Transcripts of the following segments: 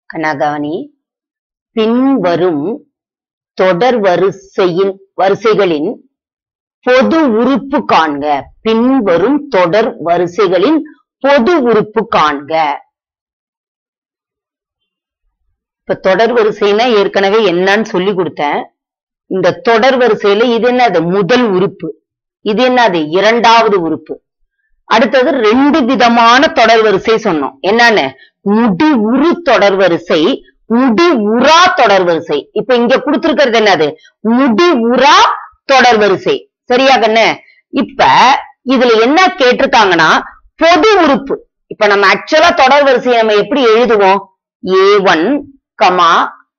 கனகாணி பின்வரும் தொடர் வரிசையின் வரிசைகளின் பொது உறுப்பு காண்க பின்வரும் தொடர் வரிசைகளின் பொது உறுப்பு காண்க இப்ப தொடர் வரிசைனா ஏற்கனவே என்னன்னு சொல்லி கொடுத்தேன் இந்த தொடர் வரிசையில இது என்னது முதல் உறுப்பு இது என்னது இரண்டாவது உறுப்பு அடுத்தது ரெண்டு விதமான தொடர் வரிசை சொன்னோம் என்னன்னு முடிவுறு தொடர் வரிசை முடிவுறா தொடர் வரிசை இப்ப இங்க கொடுத்திருக்கிறது என்னது முடிவுறா தொடர் வரிசை சரியா கண்ணு இப்ப இதுல என்ன கேட்டிருக்காங்கன்னா பொது உறுப்பு இப்ப நம்ம ஆக்சுவலா தொடர் வரிசையை நம்ம எப்படி எழுதுவோம் A one comma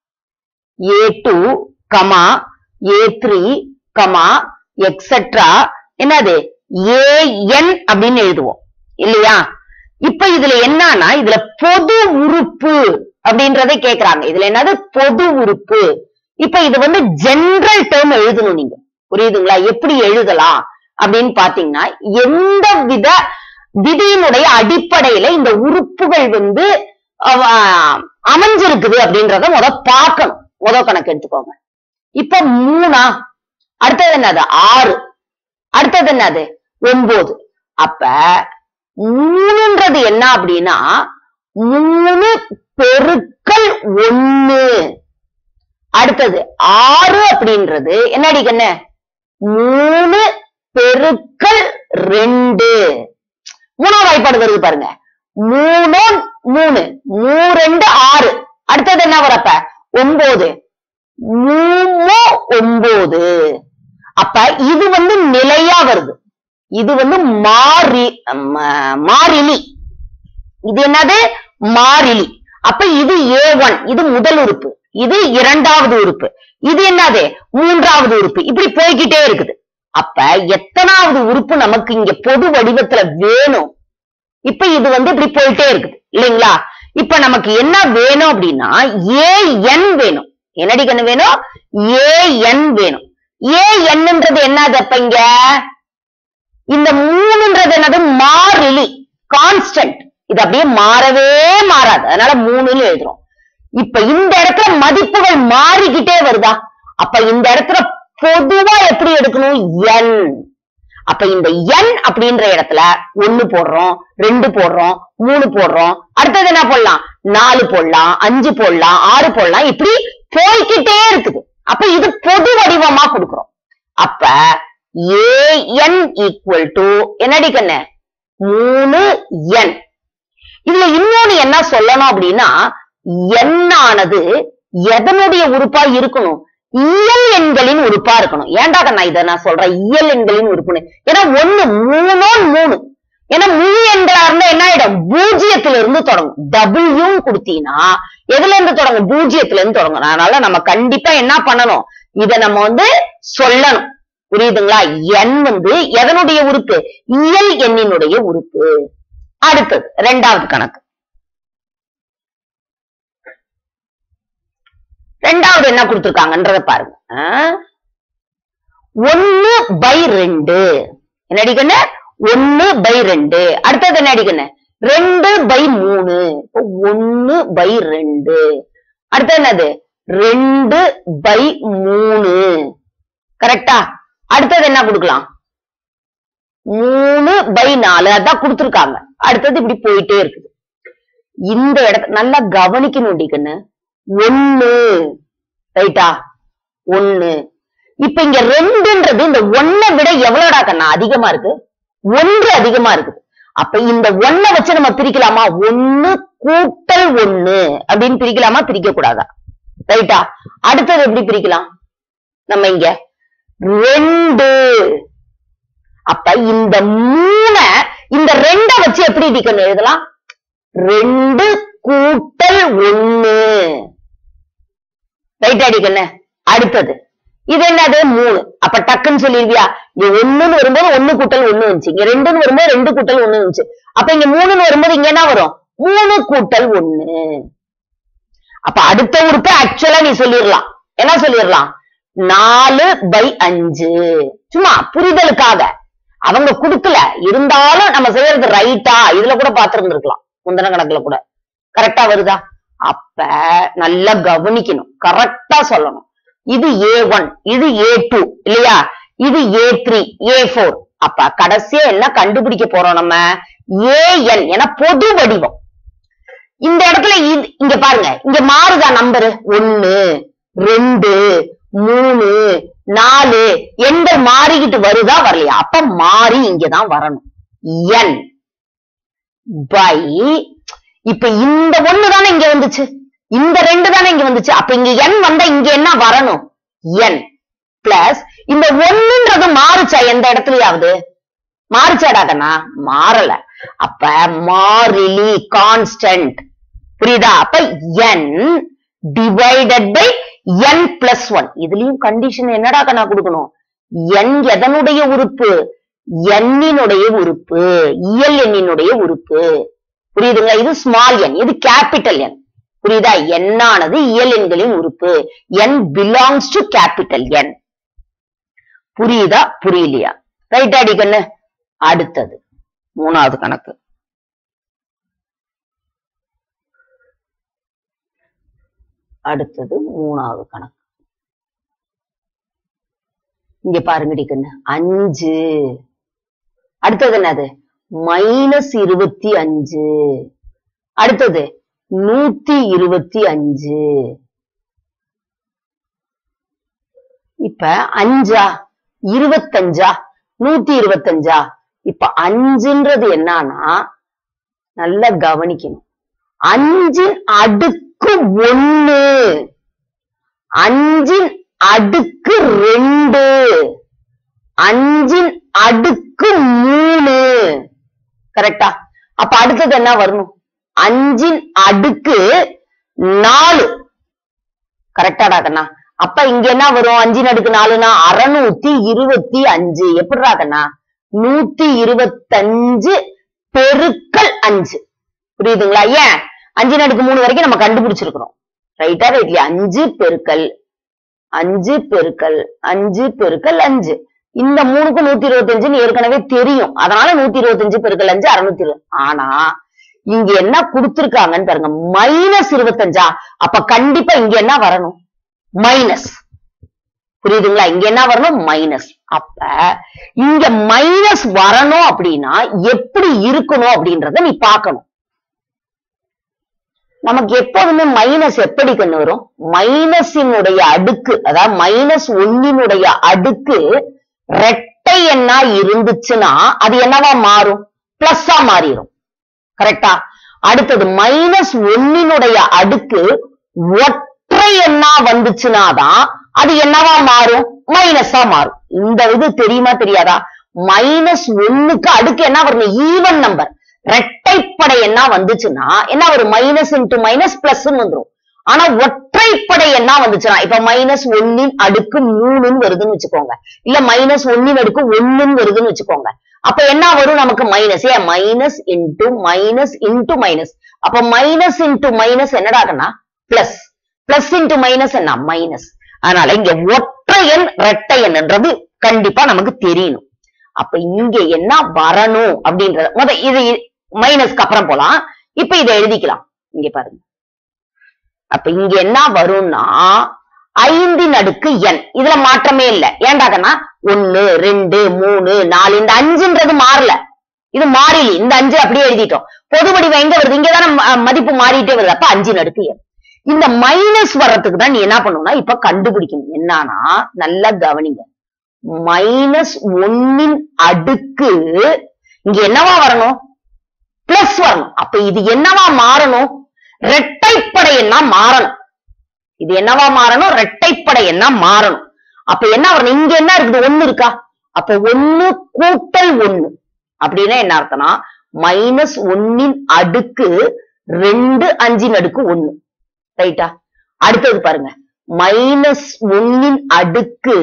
A two comma A three comma et cetera என்னது ஏஎன் அப்படின்னு எழுதுவோம் இல்லையா இப்ப இதுல என்னன்னா இதுல பொது உறுப்பு அப்படின்றதை கேக்குறாங்க இதுல என்னது பொது உறுப்பு இப்ப இது வந்து ஜெனரல் டேர்ம் எழுதணும் நீங்க புரியுதுங்களா எப்படி எழுதலாம் அப்படின்னு பாத்தீங்கன்னா எந்த வித விதியினுடைய அடிப்படையில இந்த உறுப்புகள் வந்து அவ- அமைஞ்சிருக்குது அப்படின்றத முத பார்க்கணும் முத கணக்கு எடுத்துக்கோங்க இப்ப மூணா அடுத்தது என்னது ஆறு அடுத்தது என்னது ஒன்பது அப்ப மூணுன்றது என்ன அப்படின்னா மூணு பெருக்கல் ஒண்ணு அடுத்தது ஆறு அப்படின்றது என்னடி கண்ணு மூணு பெருக்கல் ரெண்டு மூணாவது வாய்ப்பாடு வருது பாருங்க மூணு மூணு மூ ரெண்டு ஆறு அடுத்தது என்ன வரப்ப ஒன்பது மூணு ஒன்பது அப்ப இது வந்து நிலையா வருது இது வந்து மாறி ம- மாறிலி இது என்னது மாறிலி அப்ப இது ஏ ஒன் இது முதல் உறுப்பு இது இரண்டாவது உறுப்பு இது என்னது மூன்றாவது உறுப்பு இப்படி போய்கிட்டே இருக்குது அப்ப எத்தனாவது உறுப்பு நமக்கு இங்க பொது வடிவத்துல வேணும் இப்ப இது வந்து இப்படி போயிட்டே இருக்குது இல்லைங்களா இப்ப நமக்கு என்ன வேணும் அப்படின்னா ஏஎன் வேணும் என்னடி கண்ணு வேணும் ஏஎன் வேணும் ஏஎன்ன்றது என்னது அப்ப இங்க இந்த மூணுன்றது என்னது மாறிலி கான்ஸ்டன்ட் இது அப்படியே மாறவே மாறாது அதனால மூணுன்னு எழுதுறோம் இப்ப இந்த இடத்துல மதிப்புகள் மாறிக்கிட்டே வருதா அப்ப இந்த இடத்துல பொதுவா எப்படி எடுக்கணும் என் அப்ப இந்த என் அப்படின்ற இடத்துல ஒண்ணு போடுறோம் ரெண்டு போடுறோம் மூணு போடுறோம் அடுத்தது என்ன போடலாம் நாலு போடலாம் அஞ்சு போடலாம் ஆறு போடலாம் இப்படி போய்க்கிட்டே இருக்குது அப்ப இது பொது வடிவமா கொடுக்கிறோம் அப்ப ஏஎன் ஈக்குவல் டு என்னடி கண்ணு மூணு என் இதுல இன்னொன்னு என்ன சொல்லணும் அப்படின்னா எண்ணானது எதனுடைய உறுப்பா இருக்கணும் இயல் எண்களின் உறுப்பா இருக்கணும் ஏன்டா கண்ணா இதை நான் சொல்றேன் இயல் எண்களின் உறுப்புன்னு ஏன்னா ஒண்ணு மூணோ மூணு ஏன்னா முழு எண்களா இருந்தா என்ன ஆயிடும் பூஜ்ஜியத்துல இருந்து தொடங்கும் டபுள்யூ கொடுத்தீங்கன்னா எதுல இருந்து தொடங்கும் பூஜ்ஜியத்துல இருந்து தொடங்கும் அதனால நம்ம கண்டிப்பா என்ன பண்ணணும் இத நம்ம வந்து சொல்லணும் புரியுதுங்களா எண் வந்து எதனுடைய உறுப்பு இயல் எண்ணினுடைய உறுப்பு அடுத்தது ரெண்டாவது கணக்கு ரெண்டாவது என்ன கொடுத்திருக்காங்கன்றத பாருங்க ஆ? ஒண்ணு பை ரெண்டு என்ன அடிக்கண்ணு ஒண்ணு பை ரெண்டு அடுத்தது என்ன அடிக்கண்ணு ரெண்டு பை மூணு இப்போ ஒண்ணு பை ரெண்டு அடுத்தது என்னது ரெண்டு பை மூணு கரெக்டா அடுத்தது என்ன கொடுக்கலாம் மூணு பை நாலு அதான் கொடுத்திருக்காங்க அடுத்தது இப்படி போயிட்டே இருக்குது இந்த இடத்த நல்லா கவனிக்கணும் கண்ணு ஒண்ணு ரைட்டா ஒண்ணு இப்ப இங்க ரெண்டுன்றது இந்த ஒன்னை விட எவ்வளவுடா கண்ணா அதிகமா இருக்கு ஒன்று அதிகமா இருக்குது அப்ப இந்த ஒன்னை வச்சு நம்ம பிரிக்கலாமா ஒண்ணு கூட்டல் ஒண்ணு அப்படின்னு பிரிக்கலாமா பிரிக்க கூடாதா ரைட்டா அடுத்தது எப்படி பிரிக்கலாம் நம்ம இங்க ரெண்டு அப்ப இந்த மூண இந்த ரெண்ட வச்சு எப்படி டிக்கணும் எழுதலாம் ரெண்டு கூட்டல் ஒண்ணு ரைட் அடிக்கண்ண அடுத்தது இது என்னது மூணு அப்ப டக்குன்னு சொல்லிருவியா இங்க ஒண்ணுன்னு வரும்போது ஒண்ணு கூட்டல் ஒண்ணு வந்துச்சு இங்க ரெண்டுன்னு வரும்போது ரெண்டு கூட்டல் ஒண்ணு வந்துச்சு அப்ப இங்க மூணுன்னு வரும்போது இங்க என்ன வரும் மூணு கூட்டல் ஒண்ணு அப்ப அடுத்த உறுப்பை ஆக்சுவலா நீ சொல்லிடலாம் என்ன சொல்லிடலாம் நாலு பை அஞ்சு சும்மா புரிதலுக்காக அவங்க குடுக்கல இருந்தாலும் நம்ம செய்யறது ரைட்டா இதுல கூட பாத்திருந்திருக்கலாம் முந்தின கணக்குல கூட கரெக்டா வருதா அப்ப நல்லா கவனிக்கணும் கரெக்டா சொல்லணும் இது ஏ ஒன் இது ஏ டூ இல்லையா இது ஏ த்ரீ ஏ ஃபோர் அப்ப கடைசியா என்ன கண்டுபிடிக்க போறோம் நம்ம ஏஎன் என பொது வடிவம் இந்த இடத்துல இது இங்க பாருங்க இங்க மாறுதா நம்பரு ஒன்னு ரெண்டு மூணு நாலு எண்கள் மாறிக்கிட்டு வருதா வரலையா அப்ப மாறி இங்கதான் வரணும் என் பை இப்ப இந்த ஒண்ணு தானே இங்க வந்துச்சு இந்த ரெண்டு தானே இங்க வந்துச்சு அப்ப இங்க என் வந்தா இங்க என்ன வரணும் என் பிளஸ் இந்த ஒண்ணுன்றது மாறுச்சா எந்த இடத்துலயாவது மாறுச்சாடாக்கண்ணா மாறல அப்ப மாறிலி கான்ஸ்டன்ட் புரியுதா அப்ப n divided by n plus one இதுலயும் கண்டிஷன் என்னடா கண்ணா கொடுக்கணும் n எதனுடைய உறுப்பு எண்ணினுடைய உறுப்பு இயல் எண்ணினுடைய உறுப்பு புரியுதுங்களா இது ஸ்மால் எண் இது கேபிட்டல் எண் புரியுதா எண்ணானது இயல் எண்களின் உறுப்பு n பிலாங்ஸ் டு கேபிட்டல் எண் புரியுதா புரியலையா ரைட் அடி கண்ணு அடுத்தது மூணாவது கணக்கு அடுத்தது மூணாவது கணக்கு இங்க பாருங்கடி கண்ணு அஞ்சு அடுத்தது என்னது மைனஸ் இருபத்தி அஞ்சு அடுத்தது நூத்தி இருபத்தி அஞ்சு இப்ப அஞ்சா இருபத்தஞ்சா நூத்தி இருபத்தஞ்சா இப்ப அஞ்சுன்றது என்னன்னா நல்லா கவனிக்கணும் அஞ்சின் அடுக்கு ஒண்ணு அஞ்சின் அடுக்கு ரெண்டு அஞ்சின் அடுக்கு மூணு கரெக்டா அப்ப அடுத்தது என்ன வரணும் அஞ்சின் அடுக்கு நாலு கரெக்டாடா கண்ணா அப்ப இங்க என்ன வரும் அஞ்சின் அடுக்கு நாலுனா அறுநூத்தி இருபத்தி அஞ்சு எப்படிடா கண்ணா நூத்தி இருபத்தஞ்சு பெருக்கல் அஞ்சு புரியுதுங்களா ஏன் அஞ்சின் அடுக்கு மூணு வரைக்கும் நம்ம கண்டுபிடிச்சிருக்கிறோம் ரைட்டா ரைட்லயா அஞ்சு பெருக்கல் அஞ்சு பெருக்கல் அஞ்சு பெருக்கல் அஞ்சு இந்த மூணுக்கு நூத்தி இருபத்தஞ்சுன்னு ஏற்கனவே தெரியும் அதனால நூத்தி இருபத்தஞ்சு பெருக்கல் அஞ்சு அறுநூத்தி இருபது ஆனா இங்க என்ன கொடுத்திருக்காங்கன்னு பாருங்க மைனஸ் இருபத்தஞ்சா அப்ப கண்டிப்பா இங்க என்ன வரணும் மைனஸ் புரியுதுங்களா இங்க என்ன வரணும் மைனஸ் அப்ப இங்க மைனஸ் வரணும் அப்படின்னா எப்படி இருக்கணும் அப்படின்றத நீ பார்க்கணும் நமக்கு எப்போதுமே மைனஸ் எப்படி கண்ணு வரும் மைனஸினுடைய அடுக்கு அதாவது மைனஸ் ஒன்னினுடைய அடுக்கு ரெட்டை எண்ணா இருந்துச்சுன்னா அது என்னவா மாறும் பிளஸ்ஸா மாறிடும் கரெக்டா அடுத்தது மைனஸ் ஒன்னினுடைய அடுக்கு ஒற்றை எண்ணா வந்துச்சுனாதான் அது என்னவா மாறும் மைனஸா மாறும் இந்த இது தெரியுமா தெரியாதா மைனஸ் ஒண்ணுக்கு அடுக்கு என்ன வரணும் ஈவன் நம்பர் ரெட்டைப்படை என்ன வந்துச்சுன்னா என்ன ஒரு மைனஸ் இன்டு மைனஸ் பிளஸ் வந்துரும் ஆனா ஒற்றைப்படை என்ன வந்துச்சுன்னா இப்ப மைனஸ் ஒன்னின் அடுக்கு மூணுன்னு வருதுன்னு வச்சுக்கோங்க இல்ல மைனஸ் ஒன்னின் அடுக்கு ஒண்ணுன்னு வருதுன்னு வச்சுக்கோங்க அப்ப என்ன வரும் நமக்கு மைனஸ் ஏன் minus into minus into minus அப்ப மைனஸ் இன்டு மைனஸ் என்னடாகன்னா பிளஸ் பிளஸ் இன்டு மைனஸ் என்ன மைனஸ் அதனால இங்க ஒற்றை எண் ரெட்டை எண்ன்றது கண்டிப்பா நமக்கு தெரியணும் அப்ப இங்க என்ன வரணும் அப்படின்றத முத இது மைனஸ்க்கு அப்புறம் போலாம் இப்ப இதை எழுதிக்கலாம் இங்க பாருங்க அப்ப இங்க என்ன வரும்னா ஐந்தின் அடுக்கு எண் இதுல மாற்றமே இல்ல ஏண்டாகன்னா ஒன்னு ரெண்டு மூணு நாலு இந்த அஞ்சுன்றது மாறல இது மாறிலி இந்த அஞ்சு அப்படியே எழுதிட்டோம் பொது வடிவம் எங்க வருது இங்கதானே ம- மதிப்பு மாறிட்டே வருது அப்ப அஞ்சின் அடுக்கு எண் இந்த மைனஸ் வர்றதுக்கு தான் நீ என்ன பண்ணணும்னா இப்ப கண்டுபிடிக்கணும் என்னன்னா நல்லா கவனிங்க மைனஸ் ஒன்னின் அடுக்கு இங்க என்னவா வரணும் பிளஸ் வரணும் அப்ப இது என்னவா மாறணும் ரெட்டைப்படை என்ன மாறணும் இது என்னவா மாறணும் ரெட்டைப்படை என்ன மாறணும் அப்ப என்ன வரணும் இங்க என்ன இருக்குது ஒண்ணு இருக்கா அப்ப ஒண்ணு கூட்டல் ஒண்ணு அப்படின்னா என்ன அர்த்தம்னா மைனஸ் ஒன்னின் அடுக்கு ரெண்டு அஞ்சின் அடுக்கு ஒண்ணு ரைட்டா அடுத்தது பாருங்க மைனஸ் ஒன்னின் அடுக்கு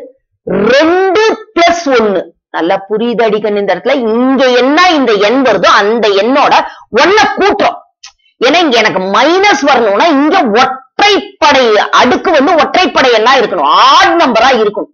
ரெண்டு பிளஸ் ஒண்ணு நல்லா புரியுது அடிக்கணும் இந்த இடத்துல இங்க என்ன இந்த எண் வருதோ அந்த எண்ணோட ஒன்ன கூட்டுறோம் ஏன்னா இங்க எனக்கு மைனஸ் வரணும்னா இங்க ஒற்றைப்படை அடுக்கு வந்து ஒற்றைப்படை எல்லாம் இருக்கணும் ஆட் நம்பரா இருக்கணும்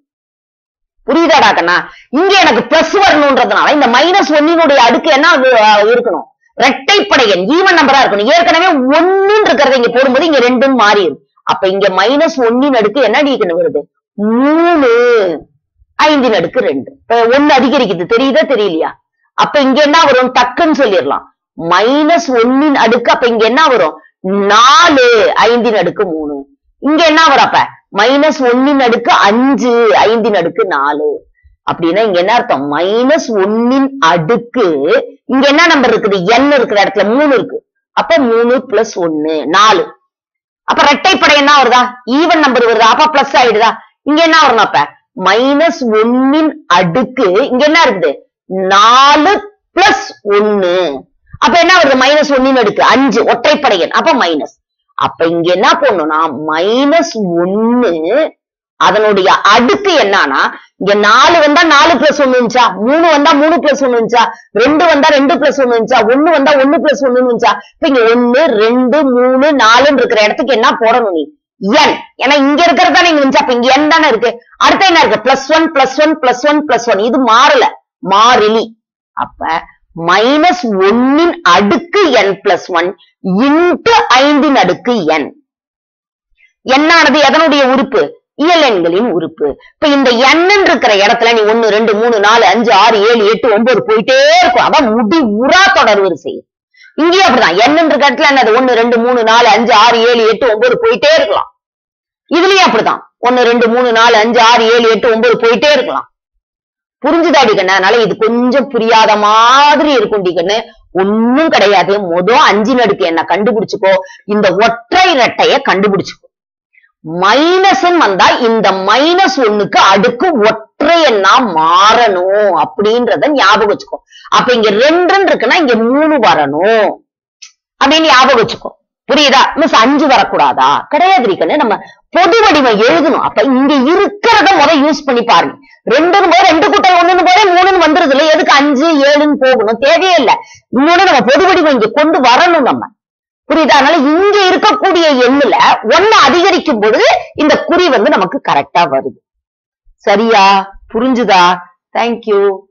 புரியுதாடா கண்ணா இங்க எனக்கு பிளஸ் வரணும்ன்றதுனால இந்த மைனஸ் ஒன்னினுடைய அடுக்கு என்ன அது, அஹ், இருக்கணும் இரட்டைப்படை எண் ஈவன் நம்பரா இருக்கணும் ஏற்கனவே ஒண்ணுன்னு இருக்கிறத இங்க போடும்போது இங்க ரெண்டும் மாறிடும் அப்ப இங்க மைனஸ் ஒன்னின் அடுக்கு என்ன அடிக்கணும் வருது மூணு ஐந்தின் அடுக்கு ரெண்டு இப்ப ஒண்ணு அதிகரிக்குது தெரியுதா தெரியலையா அப்ப இங்க என்ன வரும் டக்குன்னு சொல்லிடலாம் மைனஸ் ஒன்னின் அடுக்கு அப்ப இங்க என்ன வரும் நாலு ஐந்தின் அடுக்கு மூணு இங்க என்ன வரும் அப்ப மைனஸ் ஒன்னின் அடுக்கு அஞ்சு ஐந்தின் அடுக்கு நாலு அப்படின்னா இங்க என்ன அர்த்தம் மைனஸ் ஒன்னின் அடுக்கு இங்க என்ன நம்பர் இருக்குது n இருக்கிற இடத்துல மூணு இருக்கு அப்ப மூணு பிளஸ் ஒன்னு நாலு அப்ப ரெட்டைப்படை என்ன வருதா ஈவன் நம்பர் வருதா அப்ப பிளஸ் ஆயிடுதா இங்க என்ன வரணும் அப்ப மைனஸ் ஒன்னின் அடுக்கு இங்க என்ன இருக்குது நாலு பிளஸ் ஒன்னு அப்ப என்ன வருது மைனஸ் ஒன்னின் அடுக்கு அஞ்சு ஒற்றைப்படையன் அப்ப மைனஸ் அப்ப இங்க என்ன போடணும்னா மைனஸ் ஒன்னு அதனுடைய அடுக்கு என்னன்னா இங்க நாலு வந்தா நாலு பிளஸ் ஒண்ணு இருந்துச்சா மூணு வந்தா மூணு பிளஸ் ஒண்ணு இருந்துச்சா ரெண்டு வந்தா ரெண்டு பிளஸ் ஒண்ணு இருந்துச்சா ஒண்ணு வந்தா ஒண்ணு பிளஸ் ஒண்ணு இருந்துச்சா இப்ப இங்க ஒண்ணு ரெண்டு மூணு நாலுன்னு இருக்கிற இடத்துக்கு என்ன போடணும் நீ n ஏன்னா இங்க இருக்கிறது தானே இங்க இருந்துச்சு அப்ப இங்க n தானே இருக்கு அடுத்து என்ன இருக்கு plus one plus one plus one plus one இது மாறல மாறிலி அப்ப மைனஸ் ஒன்னின் அடுக்கு n பிளஸ் ஒன் இன்ட்டு ஐந்தின் அடுக்கு n என்னானது எதனுடைய உறுப்பு இயல் எண்களின் உறுப்பு இப்ப இந்த எண்ணன் இருக்கிற இடத்துல நீ ஒண்ணு ரெண்டு மூணு நாலு அஞ்சு ஆறு ஏழு எட்டு ஒன்பது போயிட்டே இருக்கும் அதான் முடி உரா தொடர் வரிசை இங்கேயும் அப்படிதான் எண்ணன் இருக்கிற இடத்துல என்னது ஒண்ணு ரெண்டு மூணு நாலு அஞ்சு ஆறு ஏழு எட்டு ஒன்பது போயிட்டே இருக்கலாம் இதுலயும் அப்படிதான் ஒண்ணு ரெண்டு மூணு நாலு அஞ்சு ஆறு ஏழு எட்டு ஒன்பது போயிட்டே இருக்கலாம் புரிஞ்சுதாடி கண்ணு அதனால இது கொஞ்சம் புரியாத மாதிரி இருக்கும் டி கண்ணு ஒண்ணும் கிடையாது மொதல் அஞ்சு நடுக்கு என்ன கண்டுபிடிச்சுக்கோ இந்த ஒற்றை இரட்டைய கண்டுபிடிச்சுக்கோ மைனஸ் வந்தா இந்த மைனஸ் ஒண்ணுக்கு அடுக்கு ஒற்றை எண்ணா மாறணும் அப்படின்றத ஞாபகம் வச்சுக்கோ அப்ப இங்க ரெண்டுன்னு இருக்குன்னா இங்க மூணு வரணும் அப்படின்னு ஞாபகம் வச்சுக்கோ புரியுதா மிஸ் அஞ்சு வரக்கூடாதா கிடையாது கண்ணு நம்ம பொது வடிவம் எழுதணும் அப்ப இங்க இருக்கிறத முத யூஸ் பண்ணி பாருங்க ரெண்டுன்னு போய் ரெண்டு கூட்டம் ஒண்ணுன்னு போய் மூணுன்னு வந்துருது இல்ல எதுக்கு அஞ்சு ஏழுன்னு போகணும் தேவையே இல்ல இன்னொன்னு நம்ம பொது வடிவம் இங்க கொண்டு வரணும் நம்ம புரியுதா அதனால இங்க இருக்கக்கூடிய எண்ணுல ஒண்ணு அதிகரிக்கும் பொழுது இந்த குறி வந்து நமக்கு கரெக்டா வருது சரியா புரிஞ்சுதா தேங்க்யூ